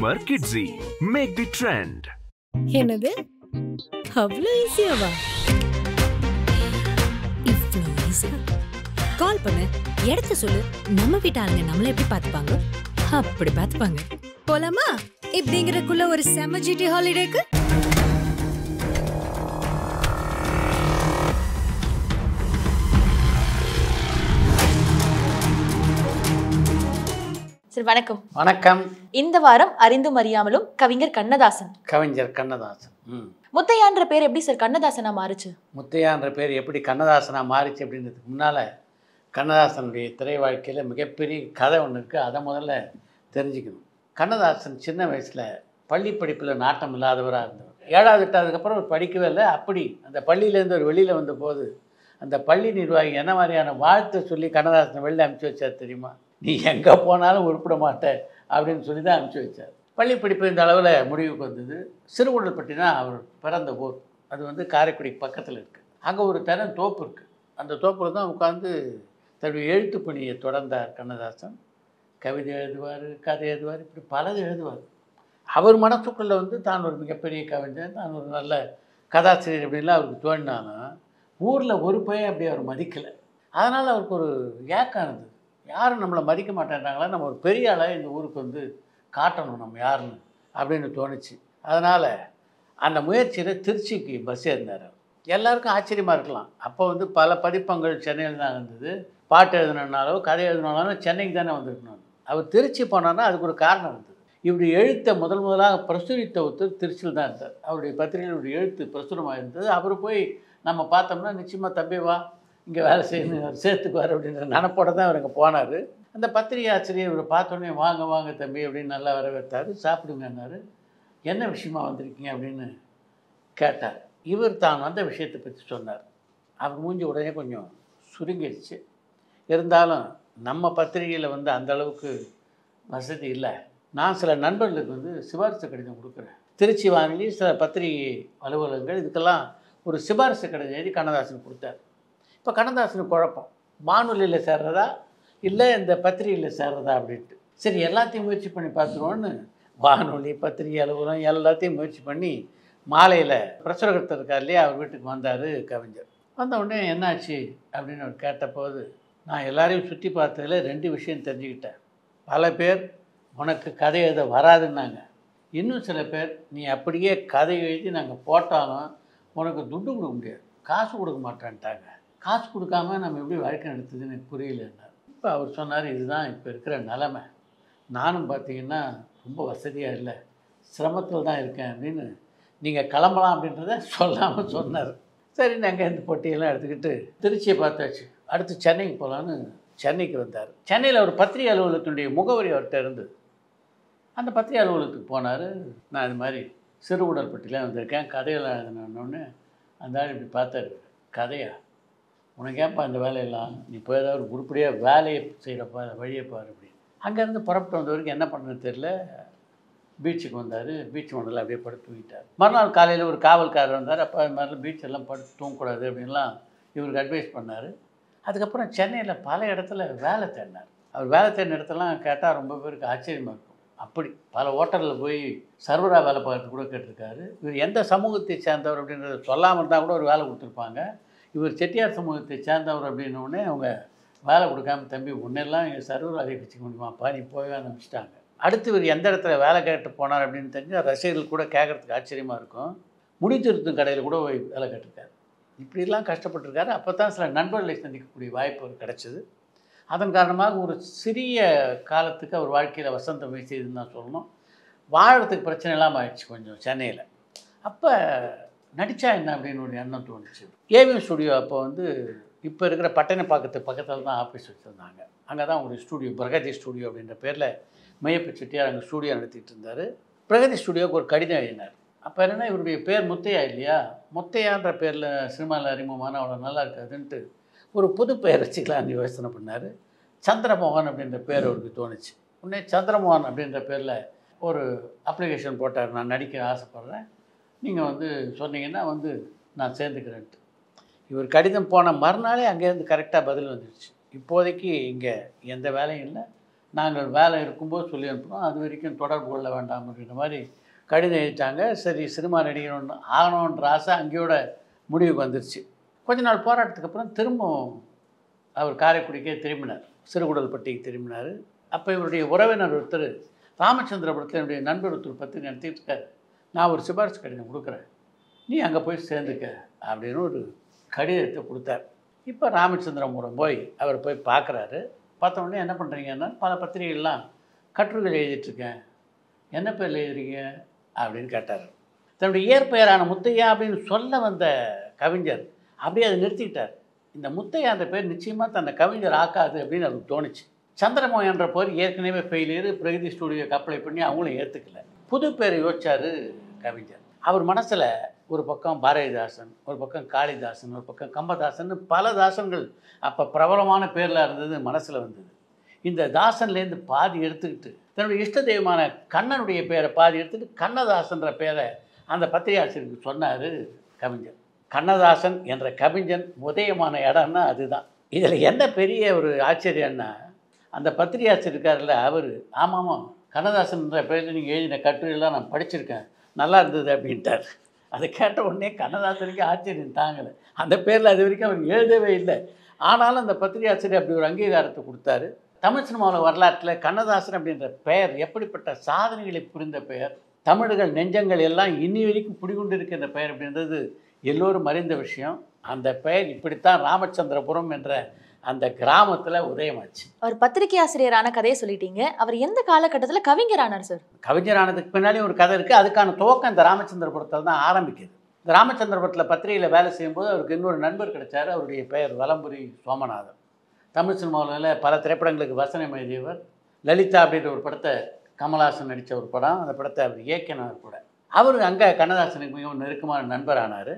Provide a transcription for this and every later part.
Humor Kidsy. Make the trend. என்னது அவ்வளோ ஈஸியாவா இவ்வளோ ஈஸியா கால் பண்ணு இடத்த சொல்லு நம்ம வீட்டு ஆளுங்க நம்மள எப்படி பார்த்துப்பாங்க அப்படி பார்த்துப்பாங்க போலாமா இப்படிங்கிறக்குள்ள ஒரு செம ஜிடி ஹாலிடேக்கு சரி வணக்கம் வணக்கம் இந்த வாரம் அறிந்தும் அறியாமலும் கவிஞர் கண்ணதாசன் கவிஞர் கண்ணதாசன் ம் முத்தையான்ற பேர் எப்படி சார் கண்ணதாசனா மாறுச்சு முத்தையான்ற பேர் எப்படி கண்ணதாசனாக மாறிச்சு அப்படின்றதுக்கு முன்னால் கண்ணதாசனுடைய திரை வாழ்க்கையில் மிகப்பெரிய கதை ஒன்று இருக்குது அதை முதல்ல தெரிஞ்சுக்கணும் கண்ணதாசன் சின்ன வயசில் பள்ளி படிப்பில் நாட்டம் இல்லாதவராக இருந்தவர் ஏழாவது எட்டாவதுக்கப்புறம் அவர் படிக்கவே இல்லை அப்படி அந்த பள்ளியிலேருந்து ஒரு வெளியில் வந்தபோது அந்த பள்ளி நிர்வாகி என்ன மாதிரியான வாழ்த்தை சொல்லி கண்ணதாசனை வெளில அனுப்பிச்சி வச்சார் தெரியுமா நீ எங்கே போனாலும் உருப்பிட மாட்ட அப்படின்னு சொல்லி தான் அனுப்பிச்சி வச்சார் பள்ளி படிப்பு இந்த அளவில் முடிவுக்கு வந்தது சிறுகுடல்பட்டி தான் அவர் பிறந்த ஊர் அது வந்து காரைக்குடி பக்கத்தில் இருக்குது அங்கே ஒரு தரம் தோப்பு இருக்குது அந்த தோப்பில் தான் உட்காந்து தன்னுடைய எழுத்து பணியை தொடர்ந்தார் கண்ணதாசன் கவிதை எழுதுவார் கதை எழுதுவார் இப்படி பலது எழுதுவார் அவர் மனசுக்குள்ளே வந்து தான் ஒரு மிகப்பெரிய கவிஞன் தான் ஒரு நல்ல கதாசிரியர் அப்படின்லாம் அவருக்கு தோணினாலும் ஊரில் ஒரு பையன் அப்படி அவர் மதிக்கலை அதனால் அவருக்கு ஒரு ஏக்கம் இருந்தது யாரும் நம்மளை மதிக்க மாட்டேன்றாங்களா நம்ம ஒரு பெரிய ஆளாக இந்த ஊருக்கு வந்து காட்டணும் நம்ம யாருன்னு அப்படின்னு தோணுச்சு அதனால் அந்த முயற்சியில் திருச்சிக்கு பஸ் ஏறினார் அவர். எல்லாருக்கும் ஆச்சரியமாக இருக்கலாம் அப்போ வந்து பல பதிப்பங்கள் சென்னையில் தான் இருந்தது பாட்டு எழுதணுன்னாலோ கதை எழுதணுன்னாலும் சென்னைக்கு தானே வந்திருக்கணும் அவர் திருச்சி போனார்னா அதுக்கு ஒரு காரணம் இருந்தது இப்படி எழுத்தை முதல் முதலாக பிரசுரித்த ஒருத்தர் திருச்சியில் தான் இருந்தார் அவருடைய பத்திரிகையுடைய எழுத்து பிரசுரமாக இருந்தது அவர் போய் நம்ம பார்த்தோம்னா நிச்சயமாக தம்பி வா இங்கே வேலை செய்யணும் அவர் சேர்த்துக்குவார் அப்படின்ற நினப்போட தான் அவர் அங்கே போனார் அந்த பத்திரிகை ஆசிரியர் இவரை பார்த்தோன்னே வாங்க வாங்க தம்பி அப்படின்னு நல்லா வரவேற்றார் சாப்பிடுங்கன்னாரு என்ன விஷயமா வந்திருக்கீங்க அப்படின்னு கேட்டார் இவர் தான் வந்த விஷயத்தை பற்றி சொன்னார் அவர் மூஞ்சி உடனே கொஞ்சம் சுருங்கிடுச்சு இருந்தாலும் நம்ம பத்திரிகையில் வந்து அந்த அளவுக்கு வசதி இல்லை நான் சில நண்பர்களுக்கு வந்து சிபாரிசு கடிதம் கொடுக்குறேன் திருச்சி வானொலி சில பத்திரிகை அலுவலகங்கள் இதுக்கெல்லாம் ஒரு சிபாரிசு கடிதம் எழுதி கண்ணதாசன் கொடுத்தார் இப்போ கண்ணதாசனுக்கு குழப்பம் வானொலியில் சேர்றதா இல்லை இந்த பத்திரிகையில் சேர்றதா அப்படின்ட்டு சரி எல்லாத்தையும் முயற்சி பண்ணி பார்த்துருவோன்னு வானொலி பத்திரிகை அலுவலகம் எல்லாத்தையும் முயற்சி பண்ணி மாலையில் பிரசுரகர்த்தர் இருக்கார் இல்லையா அவர் வீட்டுக்கு வந்தார் கவிஞர் வந்த உடனே என்னாச்சு அப்படின்னு அவர் கேட்டபோது நான் எல்லாரையும் சுற்றி பார்த்ததுல ரெண்டு விஷயம் தெரிஞ்சுக்கிட்டேன் பல பேர் உனக்கு கதை எழுத வராதுன்னாங்க இன்னும் சில பேர் நீ அப்படியே கதை எழுதி நாங்கள் போட்டாலும் உனக்கு துட்டு கொடுக்க முடியாது காசு கொடுக்க மாட்டேன்ட்டாங்க காசு கொடுக்காம நம்ம எப்படி வாழ்க்கை நடத்துதுன்னு எனக்கு புரியலன்னார் இப்போ அவர் சொன்னார் இதுதான் இப்போ இருக்கிற நிலமை நானும் பார்த்தீங்கன்னா ரொம்ப வசதியாக இல்லை சிரமத்தில் தான் இருக்கேன் அப்படின்னு நீங்கள் கிளம்பலாம் அப்படின்றத சொல்லாமல் சொன்னார் சரி நாங்கள் இந்த பொட்டியெல்லாம் எடுத்துக்கிட்டு திருச்சியை பார்த்தாச்சு அடுத்து சென்னைக்கு போகலான்னு சென்னைக்கு வந்தார் சென்னையில் ஒரு பத்திரிகை அலுவலகத்தினுடைய முகவரி அவர்கிட்ட இருந்தது அந்த பத்திரிகை அலுவலகத்துக்கு போனார் நான் இது மாதிரி சிறுகுடல்பட்டியில் வந்திருக்கேன் கதையெல்லாம் எழுதினோன்னு அந்த ஆள் இப்படி பார்த்தாரு கதையா உனக்கு ஏன்ப்பா இந்த வேலையெல்லாம் நீ போய் ஏதாவது ஒரு உருப்படியாக வேலையை செய்கிறப்பா வழியை பாரு அப்படின்னு அங்கேருந்து புறப்பட்டு வந்தவருக்கு என்ன பண்ணுறது தெரில பீச்சுக்கு வந்தார் பீச் மண்டலில் அப்படியே படுத்து தூங்கிட்டார் மறுநாள் காலையில் ஒரு காவல்காரர் வந்தார் அப்போ அது மாதிரிலாம் பீச் எல்லாம் படுத்து தூங்கக்கூடாது அப்படின்லாம் இவருக்கு அட்வைஸ் பண்ணார் அதுக்கப்புறம் சென்னையில் பல இடத்துல வேலை தேடினார் அவர் வேலை தேடின இடத்தெல்லாம் கேட்டால் ரொம்ப பேருக்கு ஆச்சரியமாக இருக்கும் அப்படி பல ஹோட்டலில் போய் சர்வராக வேலை பார்க்கறது கூட கேட்டிருக்காரு இவர் எந்த சமூகத்தை சேர்ந்தவர் அப்படின்றத சொல்லாமல் இருந்தால் கூட ஒரு வேலை கொடுத்துருப்பாங்க இவர் செட்டியார் சமூகத்தை சேர்ந்தவர் அப்படின்ன உடனே அவங்க வேலை கொடுக்காம தம்பி முன்னெல்லாம் எங்கள் சர்வராக வச்சுக்க முடியுமாப்பா நீ போய் ஆரம்பிச்சிட்டாங்க அடுத்து இவர் எந்த இடத்துல வேலை கேட்டு போனார் அப்படின்னு தெரிஞ்சால் ரசிகர்கள் கூட கேட்குறதுக்கு ஆச்சரியமாக இருக்கும் முடி திருத்தும் கடையில் கூட போய் வேலை கேட்டிருக்காரு இப்படிலாம் கஷ்டப்பட்டிருக்காரு அப்போ தான் சில நண்பர்களை சந்திக்கக்கூடிய வாய்ப்பு அவருக்கு கிடைச்சிது அதன் காரணமாக ஒரு சிறிய காலத்துக்கு அவர் வாழ்க்கையில் வசந்தம் வீசியதுன்னு தான் சொல்லணும் வாழறதுக்கு பிரச்சனை இல்லாமல் ஆயிடுச்சு கொஞ்சம் சென்னையில் அப்போ நடித்தா என்ன அப்படின்னு ஒரு எண்ணம் தோணுச்சு ஏவிஎம் ஸ்டுடியோ அப்போ வந்து இப்போ இருக்கிற பட்டணப்பாக்கத்து பக்கத்தில் தான் ஆஃபீஸ் வச்சுருந்தாங்க அங்கே தான் ஒரு ஸ்டூடியோ பிரகதி ஸ்டூடியோ அப்படின்ற பேரில் மையப்பு செட்டியார் அங்கே ஸ்டூடியோ நடத்திட்டு இருந்தார் பிரகதி ஸ்டூடியோவுக்கு ஒரு கடிதம் எழுதினார் அப்போ என்னென்னா இவருடைய பேர் முத்தையா இல்லையா முத்தையான்ற பேரில் சினிமாவில் அறிமுகமான அவ்வளோ நல்லா இருக்காதுன்ட்டு ஒரு புது பெயர் வச்சுக்கலாம்னு யோசனை பண்ணார் சந்திரமோகன் அப்படின்ற பேர் அவருக்கு தோணுச்சு உடனே சந்திரமோகன் அப்படின்ற பேரில் ஒரு அப்ளிகேஷன் போட்டார் நான் நடிக்க ஆசைப்பட்றேன் நீங்கள் வந்து சொன்னீங்கன்னா வந்து நான் சேர்ந்துக்கிறேன்ட்டு இவர் கடிதம் போன மறுநாளே அங்கேருந்து கரெக்டாக பதில் வந்துடுச்சு இப்போதைக்கு இங்கே எந்த வேலையும் இல்லை நாங்கள் வேலை இருக்கும்போது சொல்லி அனுப்புகிறோம் அது வரைக்கும் தொடர்பு கொள்ள வேண்டாம் அப்படின்ற மாதிரி கடிதம் எழுதிட்டாங்க சரி சினிமா நடிகர் ஒன்று ஆகணுன்ற ஆசை அங்கேயோட முடிவுக்கு வந்துருச்சு கொஞ்ச நாள் போராட்டத்துக்கு அப்புறம் திரும்பவும் அவர் காரைக்குடிக்கே திரும்பினார் சிறுகுடல்பட்டிக்கு திரும்பினார் அப்போ இவருடைய உறவினர் ஒருத்தர் ராமச்சந்திரபுரத்தில் என்னுடைய நண்பர் ஒருத்தர் பத்திரிக்கை நடத்திட்டு இருக்காரு நான் ஒரு சிபாரிசு கடிதம் கொடுக்குறேன் நீ அங்கே போய் சேர்ந்துக்க அப்படின்னு ஒரு கடிதத்தை கொடுத்தார் இப்போ ராமச்சந்திரபுரம் போய் அவர் போய் பார்க்குறாரு பார்த்த உடனே என்ன பண்ணுறீங்கன்னா பல பத்திரிகைகள்லாம் கட்டுரைகள் எழுதிட்டுருக்கேன் என்ன பேரில் எழுதுறீங்க அப்படின்னு கேட்டார் தன்னுடைய இயற்பெயரான முத்தையா அப்படின்னு சொல்ல வந்த கவிஞர் அப்படியே அதை நிறுத்திக்கிட்டார் இந்த முத்தையான்ற பேர் நிச்சயமாக தன்னை கவிஞர் ஆக்காது அப்படின்னு அவருக்கு தோணுச்சு சந்திரமோகன் என்ற பேர் ஏற்கனவே ஃபெயிலியர் பிரகதி ஸ்டுடியோக்கு அப்ளை பண்ணி அவங்களும் ஏற்றுக்கல புது பேரை யோசிச்சார் கவிஞர் அவர் மனசில் ஒரு பக்கம் பாரதிதாசன் ஒரு பக்கம் காளிதாசன் ஒரு பக்கம் கம்பதாசன் பல தாசன்கள் அப்போ பிரபலமான பேரில் இருந்தது மனசில் வந்தது இந்த தாசன்லேருந்து பாதி எடுத்துக்கிட்டு தன்னுடைய இஷ்ட தெய்வமான கண்ணனுடைய பேரை பாதி எடுத்துக்கிட்டு கண்ணதாசன்ற பேரை அந்த பத்திரிகாசிரியருக்கு சொன்னார் கவிஞர் கண்ணதாசன் என்ற கவிஞன் உதயமான இடம்னா அதுதான் இதில் என்ன பெரிய ஒரு ஆச்சரியம்னா அந்த பத்திரிகாசிரியர் இருக்கார்ல அவர் ஆமாமா கண்ணதாசன்ற பேரில் நீங்கள் எழுதின கட்டுரையெல்லாம் நான் படிச்சிருக்கேன் நல்லா இருந்தது அப்படின்ட்டார் அதை கேட்ட உடனே கண்ணதாசனுக்கு ஆச்சரியம் தாங்கலை அந்த பேரில் அது வரைக்கும் அவர் எழுதவே இல்லை ஆனாலும் அந்த பத்திரிகாசிரியர் அப்படி ஒரு அங்கீகாரத்தை கொடுத்தாரு தமிழ் சினிமாவில் வரலாற்றில் கண்ணதாசன் அப்படின்ற பெயர் எப்படிப்பட்ட சாதனைகளை புரிந்த பெயர் தமிழர்கள் நெஞ்சங்கள் எல்லாம் இன்னி வரைக்கும் குடிகொண்டு இருக்கின்ற பெயர் அப்படின்றது எல்லோரும் அறிந்த விஷயம் அந்த பெயர் இப்படித்தான் ராமச்சந்திரபுரம் என்ற அந்த கிராமத்தில் உதயமாச்சு அவர் பத்திரிகை ஆசிரியரான கதையை சொல்லிட்டீங்க அவர் எந்த காலகட்டத்தில் கவிஞர் ஆனார் சார் கவிஞரானதுக்கு பின்னாடி ஒரு கதை இருக்குது அதுக்கான துவக்கம் இந்த ராமச்சந்திரபுரத்தில் தான் ஆரம்பிக்குது இந்த ராமச்சந்திரபுரத்தில் பத்திரிகையில் வேலை செய்யும்போது அவருக்கு இன்னொரு நண்பர் கிடைச்சார் அவருடைய பெயர் வலம்புரி சோமநாதன் தமிழ் சினிமாவில் பல திரைப்படங்களுக்கு வசனம் எழுதியவர் லலிதா அப்படின்ற ஒரு படத்தை கமல்ஹாசன் நடித்த ஒரு படம் அந்த படத்தை அவர் இயக்கினார் கூட அவர் அங்கே கண்ணதாசனுக்கு மிகவும் நெருக்கமான நண்பரானார்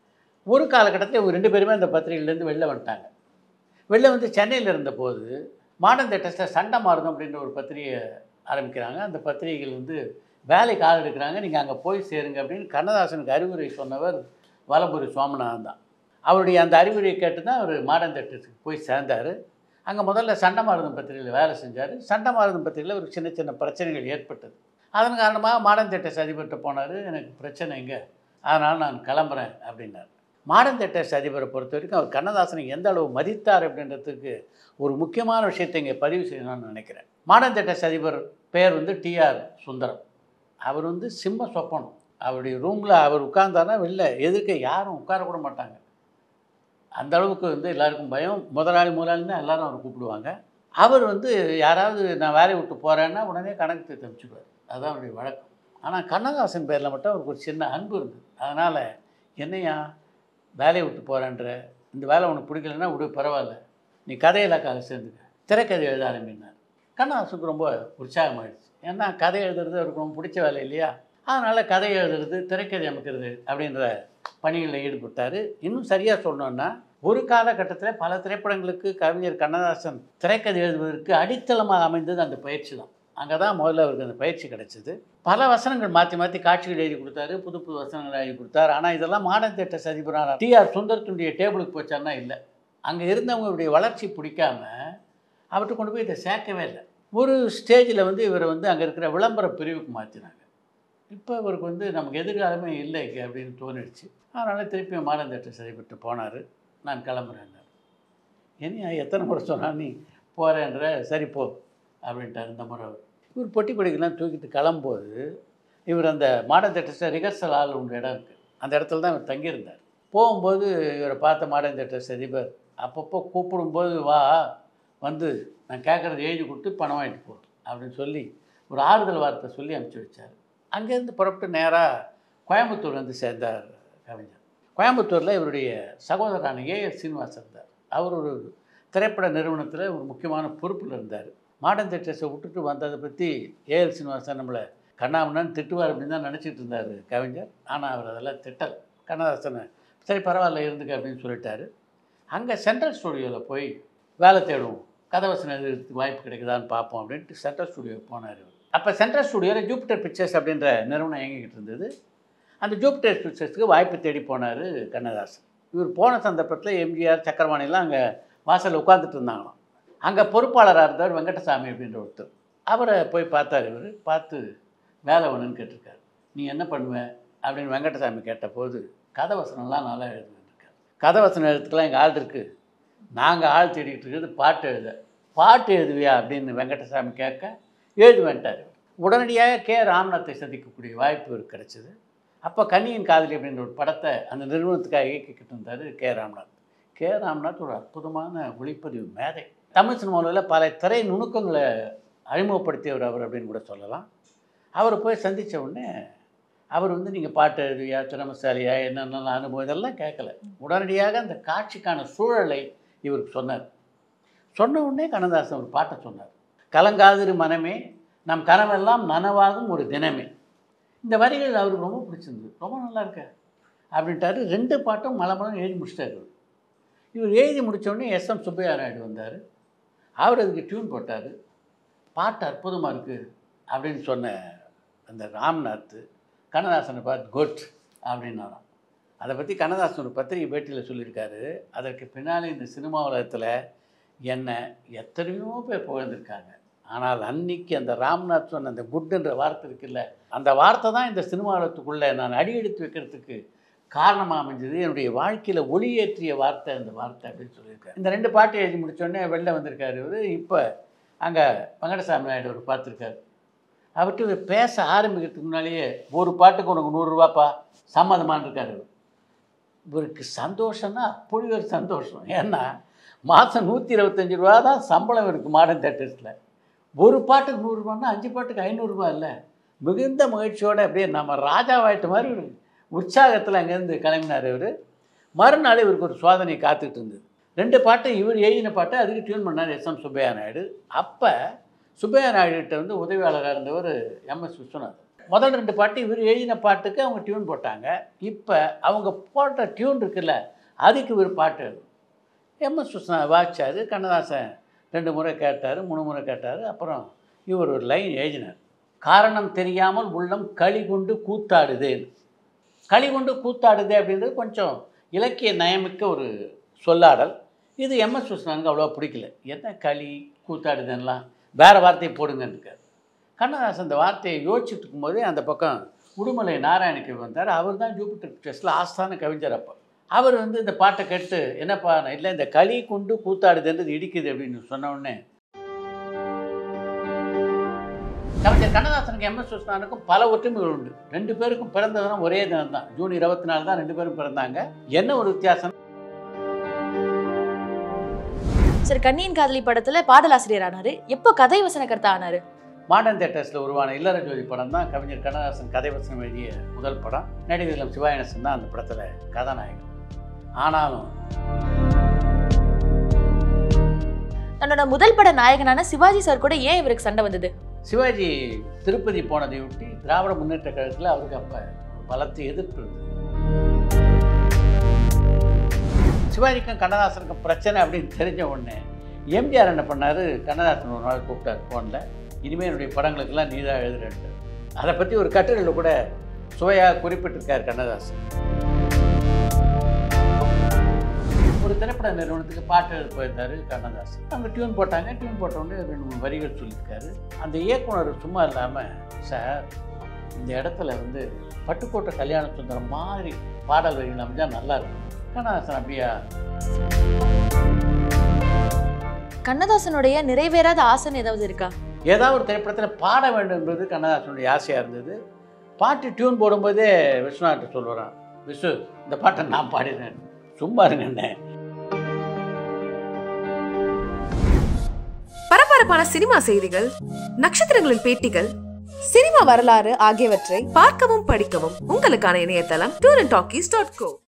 ஒரு காலகட்டத்தில் இவங்க ரெண்டு பேருமே அந்த பத்திரிகையிலேருந்து வெளில வந்துட்டாங்க வெளில வந்து சென்னையில் இருந்தபோது மாடர்ன் தேட்டர்ஸில் சண்டை மாறுதம் அப்படின்ற ஒரு பத்திரிகை ஆரம்பிக்கிறாங்க அந்த பத்திரிகைகள் வந்து வேலைக்கு ஆள் எடுக்கிறாங்க நீங்கள் அங்கே போய் சேருங்க அப்படின்னு கண்ணதாசனுக்கு அறிவுரை சொன்னவர் வலம்புரி சோமநாதன் தான் அவருடைய அந்த அறிவுரையை கேட்டு தான் அவர் மாடர்ன் தேட்டர்ஸுக்கு போய் சேர்ந்தார் அங்கே முதல்ல சண்டை மாறுதம் பத்திரிகையில் வேலை செஞ்சார் சண்டை மாறுதம் பத்திரிகையில் ஒரு சின்ன சின்ன பிரச்சனைகள் ஏற்பட்டது அதன் காரணமாக மாடர்ன் தேட்டர்ஸ் அதிபர்கிட்ட போனார் எனக்கு பிரச்சனை எங்கே அதனால் நான் கிளம்புறேன் அப்படின்னார் மாடர்ன் தேட்டர்ஸ் அதிபரை பொறுத்த வரைக்கும் அவர் கண்ணதாசனை எந்த அளவு மதித்தார் அப்படின்றதுக்கு ஒரு முக்கியமான விஷயத்தை இங்கே பதிவு செய்யணும்னு நினைக்கிறேன் மாடர்ன் தேட்டர்ஸ் அதிபர் பேர் வந்து டிஆர் சுந்தரம் அவர் வந்து சிம்ம சொப்பனம் அவருடைய ரூமில் அவர் உட்கார்ந்தாருன்னா வெளில எதிர்க்க யாரும் உட்காரக்கூட மாட்டாங்க அந்த அளவுக்கு வந்து எல்லாருக்கும் பயம் முதலாளி முதலாளின்னு எல்லாரும் அவர் கூப்பிடுவாங்க அவர் வந்து யாராவது நான் வேலையை விட்டு போகிறேன்னா உடனே கணக்கு தீர்த்து அனுப்பிச்சிடுவார் அதுதான் அவருடைய வழக்கம் ஆனால் கண்ணதாசன் பேரில் மட்டும் அவருக்கு ஒரு சின்ன அன்பு இருந்தது அதனால் என்னையா வேலையை விட்டு போகிறேன்ற இந்த வேலை உனக்கு பிடிக்கலன்னா விடு பரவாயில்ல நீ கதையிலக்காக சேர்ந்துக்க திரைக்கதை எழுத ஆரம்பினார் கண்ணதாசுக்கு ரொம்ப உற்சாகமாயிடுச்சு ஏன்னா கதை எழுதுறது அவருக்கு ரொம்ப பிடிச்ச வேலை இல்லையா அதனால் கதை எழுதுறது திரைக்கதை அமைக்கிறது அப்படின்ற பணிகளில் ஈடுபட்டார் இன்னும் சரியாக சொல்லணுன்னா ஒரு காலகட்டத்தில் பல திரைப்படங்களுக்கு கவிஞர் கண்ணதாசன் திரைக்கதை எழுதுவதற்கு அடித்தளமாக அமைந்தது அந்த பயிற்சி தான் அங்கே தான் முதல்ல அவருக்கு அந்த பயிற்சி கிடைச்சது பல வசனங்கள் மாற்றி மாற்றி காட்சிகள் எழுதி கொடுத்தாரு புது புது வசனங்கள் எழுதி கொடுத்தாரு ஆனால் இதெல்லாம் மாடர்ன் தேட்டர் அதிபரான டிஆர் சுந்தரத்துடைய டேபிளுக்கு போச்சான்னா இல்லை அங்கே இருந்தவங்களுடைய வளர்ச்சி பிடிக்காம அவர்கிட்ட கொண்டு போய் இதை சேர்க்கவே இல்லை ஒரு ஸ்டேஜில் வந்து இவரை வந்து அங்கே இருக்கிற விளம்பர பிரிவுக்கு மாற்றினாங்க இப்போ இவருக்கு வந்து நமக்கு எதிர்காலமே இல்லை இங்கே அப்படின்னு தோணிடுச்சு அதனால் திருப்பி மாடர்ன் தேட்டர் சரிப்பட்டு போனார் நான் கிளம்புறேன்னார் என்ன எத்தனை முறை சொன்னால் நீ போகிறேன்ற சரி போ அப்படின்ட்டார் இந்த முறை அவர் இவர் பொட்டி படிக்கலாம் தூக்கிட்டு கிளம்பும்போது இவர் அந்த மாடர்ன் தேட்டர்ஸில் ரிஹர்சல் ஆள் ஒன்று இடம் இருக்குது அந்த இடத்துல தான் இவர் தங்கியிருந்தார் போகும்போது இவரை பார்த்த மாடர்ன் தேட்டர்ஸ் அதிபர் அப்பப்போ கூப்பிடும்போது வா வந்து நான் கேட்குறது எழுதி கொடுத்து பணம் வாங்கிட்டு போ அப்படின்னு சொல்லி ஒரு ஆறுதல் வார்த்தை சொல்லி அனுப்பிச்சி வச்சார் அங்கேருந்து புறப்பட்டு நேராக கோயம்புத்தூர் வந்து சேர்ந்தார் கவிஞர் கோயம்புத்தூரில் இவருடைய சகோதரரான ஏஎஸ் சீனிவாசன் இருந்தார் அவர் ஒரு திரைப்பட நிறுவனத்தில் ஒரு முக்கியமான பொறுப்பில் இருந்தார் மாடர்ன் தேட்டர்ஸை விட்டுட்டு வந்ததை பற்றி ஏஎல் சீனிவாசன் நம்மளை கண்ணாமண்ணான்னு திட்டுவார் அப்படின்னு தான் நினச்சிட்டு இருந்தார் கவிஞர் ஆனால் அவர் அதெல்லாம் திட்டல் கண்ணதாசனை சரி பரவாயில்ல இருந்துக்க அப்படின்னு சொல்லிட்டாரு அங்கே சென்ட்ரல் ஸ்டுடியோவில் போய் வேலை தேடுவோம் கதவசனம் எழுதுறதுக்கு வாய்ப்பு கிடைக்குதான்னு பார்ப்போம் அப்படின்ட்டு சென்ட்ரல் ஸ்டுடியோக்கு போனார் இவர் அப்போ சென்ட்ரல் ஸ்டுடியோவில் ஜூபிட்டர் பிக்சர்ஸ் அப்படின்ற நிறுவனம் இயங்கிக்கிட்டு இருந்தது அந்த ஜூபிட்டர் பிக்சர்ஸுக்கு வாய்ப்பு தேடி போனார் கண்ணதாசன் இவர் போன சந்தர்ப்பத்தில் எம்ஜிஆர் சக்கரவாணிலாம் அங்கே வாசலில் உட்காந்துட்டு இருந்தாங்களாம் அங்கே பொறுப்பாளராக இருந்தார் வெங்கடசாமி அப்படின்ற ஒருத்தர் அவரை போய் பார்த்தார் இவர் பார்த்து வேலை வேணும்னு கேட்டிருக்காரு நீ என்ன பண்ணுவ அப்படின்னு வெங்கடசாமி கேட்டபோது கதை வசனம்லாம் நல்லா எழுதுவேன்ருக்கார் கதை வசனம் எழுத்துக்கெல்லாம் எங்கள் ஆள் இருக்குது நாங்கள் ஆள் தேடிக்கிட்டு இருக்கிறது பாட்டு எழுத பாட்டு எழுதுவியா அப்படின்னு வெங்கடசாமி கேட்க எழுதுவேன்ட்டார் இவர். உடனடியாக கே ராம்நாத்தை சந்திக்கக்கூடிய வாய்ப்பு இவருக்கு கிடைச்சிது அப்போ கன்னியின் காதலி அப்படின்ற ஒரு படத்தை அந்த நிறுவனத்துக்காக இயக்கிக்கிட்டு இருந்தார் கே ராம்நாத் கே ராம்நாத் ஒரு அற்புதமான ஒளிப்பதிவு மேதை தமிழ் சினிமாவில் பல திரை நுணுக்கங்களை அறிமுகப்படுத்தியவர் அவர் அப்படின்னு கூட சொல்லலாம் அவரை போய் சந்தித்த உடனே அவர் வந்து நீங்கள் பாட்டு எழுதுவியா திறமசாலியா என்னென்ன அனுபவம் இதெல்லாம் கேட்கல உடனடியாக அந்த காட்சிக்கான சூழலை இவருக்கு சொன்னார் சொன்ன உடனே கண்ணதாசன் ஒரு பாட்டை சொன்னார் கலங்காதிரு மனமே நம் கனவெல்லாம் நனவாகும் ஒரு தினமே இந்த வரிகள் அவருக்கு ரொம்ப பிடிச்சிருந்தது ரொம்ப நல்லா இருக்க அப்படின்ட்டாரு ரெண்டு பாட்டும் மலமலம் எழுதி முடிச்சிட்டாரு இவர். இவர் எழுதி முடிச்ச உடனே எஸ் எம் சுப்பையா நாயுடு வந்தார் அவர் அதுக்கு டியூன் போட்டார் பாட்டு அற்புதமாக இருக்குது அப்படின்னு சொன்ன அந்த ராம்நாத் கண்ணதாசனை பார்த்து குட் அப்படின்னாராம் அதை பற்றி கண்ணதாசன் ஒரு பத்திரிகை பேட்டியில் சொல்லியிருக்காரு அதற்கு பின்னாலே இந்த சினிமா உலகத்தில் என்னை எத்தனையோ பேர் புகழ்ந்திருக்காங்க ஆனால் அன்னைக்கு அந்த ராம்நாத் சொன்ன அந்த குட்ன்ற வார்த்தை இருக்குல்ல அந்த வார்த்தை தான் இந்த சினிமா உலகத்துக்குள்ளே நான் அடி எடுத்து வைக்கிறதுக்கு காரணமாக அமைஞ்சது என்னுடைய வாழ்க்கையில் ஒளியேற்றிய வார்த்தை அந்த வார்த்தை அப்படின்னு சொல்லியிருக்காரு இந்த ரெண்டு பாட்டு எழுதி முடிச்சோடனே வெளில வந்திருக்காரு இவர் இப்போ அங்கே வெங்கடசாமி நாயுடு ஒரு பார்த்துருக்காரு அவர்கிட்ட இவர் பேச ஆரம்பிக்கிறதுக்கு முன்னாலேயே ஒரு பாட்டுக்கு உனக்கு நூறுரூவாப்பா சம்மதமான்னு இருக்காரு இவர். இவருக்கு சந்தோஷம்னா அப்படி ஒரு சந்தோஷம் ஏன்னா மாதம் நூற்றி இருபத்தஞ்சி ரூபா தான் சம்பளம் இருக்குது மாடர்ன் தேட்டர்ஸில் ஒரு பாட்டுக்கு நூறுரூவான்னா அஞ்சு பாட்டுக்கு ஐநூறுரூவா இல்லை மிகுந்த மகிழ்ச்சியோடு அப்படியே நம்ம ராஜாவாயிட்ட மாதிரி ஒரு உற்சாகத்தில் அங்கேருந்து கிளம்பினார் இவர் மறுநாள் இவருக்கு ஒரு சோதனை காத்துக்கிட்டு இருந்தது ரெண்டு பாட்டு இவர் எழுதின பாட்டை அதுக்கு டியூன் பண்ணார் எஸ் எம் சுப்பையா நாயுடு அப்போ சுப்பையா நாயுடுகிட்ட வந்து உதவியாளராக இருந்தவர் எம்எஸ் விஸ்வநாதன் முதல் ரெண்டு பாட்டு இவர் எழுதின பாட்டுக்கு அவங்க டியூன் போட்டாங்க இப்போ அவங்க போட்ட டியூன் இருக்குல்ல அதுக்கு இவர் பாட்டு எம்எஸ் விஸ்வநாதன் வாச்சார் கண்ணதாசன் ரெண்டு முறை கேட்டார் மூணு முறை கேட்டார் அப்புறம் இவர் ஒரு லைன் எழுதினார் காரணம் தெரியாமல் உள்ளம் களி கொண்டு கூத்தாடுதேன் களி கொண்டு கூத்தாடுதே அப்படின்றது கொஞ்சம் இலக்கிய நயமிக்க ஒரு சொல்லாடல் இது எம்எஸ் விஸ்வநாதனுக்கு அவ்வளோ பிடிக்கல என்ன களி கூத்தாடுதேன்லாம் வேறு வார்த்தையை போடுங்கன்னு இருக்காரு கண்ணதாசன் அந்த வார்த்தையை யோசிச்சுட்டு இருக்கும்போதே அந்த பக்கம் உடுமலை நாராயணக்கு வந்தார் அவர் தான் ஜூபிட்டர் பிக்சர்ஸில் ஆஸ்தான கவிஞர் அப்போ அவர் வந்து இந்த பாட்டை கேட்டு என்னப்பா இல்லை இந்த களி கொண்டு கூத்தாடுதுன்றது இடிக்குது அப்படின்னு சொன்ன உடனே கவிஞர் கண்ணதாசனுக்கு எம்எஸ் விஸ்வநாதனுக்கும் பல ஒற்றுமைகள் உண்டு ரெண்டு பேருக்கும் பிறந்த தினம் ஒரே தினம் தான் ஜூன் இருபத்தி நாலு தான் ரெண்டு பேரும் பிறந்தாங்க என்ன ஒரு வித்தியாசம் சார் கண்ணியின் காதலி படத்துல பாடலாசிரியர் ஆனாரு எப்போ கதை வசனகர்த்தா ஆனாரு மாடர்ன் தேட்டர்ஸில் உருவான இல்லற ஜோதி படம் தான் கவிஞர் கண்ணதாசன் கதை வசனம் எழுதிய முதல் படம் நடிகர் இளம் சிவாயனசன் தான் அந்த படத்தில் கதாநாயகன் ஆனாலும் தன்னோட முதல் பட நாயகனான சிவாஜி சார் கூட ஏன் இவருக்கு சண்டை வந்தது சிவாஜி திருப்பதி போனதையொட்டி திராவிட முன்னேற்ற கழகத்தில் அவருக்கு அப்போ பலத்த எதிர்ப்பு இருந்தது சிவாஜிக்கும் கண்ணதாசனுக்கும் பிரச்சனை அப்படின்னு தெரிஞ்ச உடனே எம்ஜிஆர் என்ன பண்ணார் கண்ணதாசன் ஒரு நாள் கூப்பிட்டார் ஃபோனில் இனிமேல் என்னுடைய படங்களுக்கெல்லாம் நீ தான் எழுதுறேன்ட்டு அதை பற்றி ஒரு கட்டுரையில் கூட சுவையாக குறிப்பிட்டிருக்கார் கண்ணதாசன் ஒரு திரைப்பட நிறுவனத்துக்கு பாட்டு எழுத போயிருந்தார் கண்ணதாசன் அவங்க டியூன் போட்டாங்க டியூன் போட்ட உடனே ரெண்டு மூணு வரிகள் சொல்லியிருக்காரு அந்த இயக்குனர் சும்மா இல்லாமல் சார் இந்த இடத்துல வந்து பட்டுக்கோட்டை கல்யாண சுந்தரம் மாதிரி பாடல் வரிகள் அமைஞ்சால் நல்லா இருக்கும் கண்ணதாசன் அப்படியா கண்ணதாசனுடைய நிறைவேறாத ஆசைன்னு ஏதாவது இருக்கா ஏதாவது ஒரு திரைப்படத்தில் பாட வேண்டும் என்பது கண்ணதாசனுடைய ஆசையாக இருந்தது பாட்டு டியூன் போடும்போதே விஸ்வநாட்ட சொல்லுறான் விஸ்வ இந்த பாட்டை நான் பாடினேன் சும்மா இருங்கண்ணே பரபரப்பான சினிமா செய்திகள் நட்சத்திரங்களின் பேட்டிகள் சினிமா வரலாறு ஆகியவற்றை பார்க்கவும் படிக்கவும் உங்களுக்கான இணையதளம் tour and talkies dot go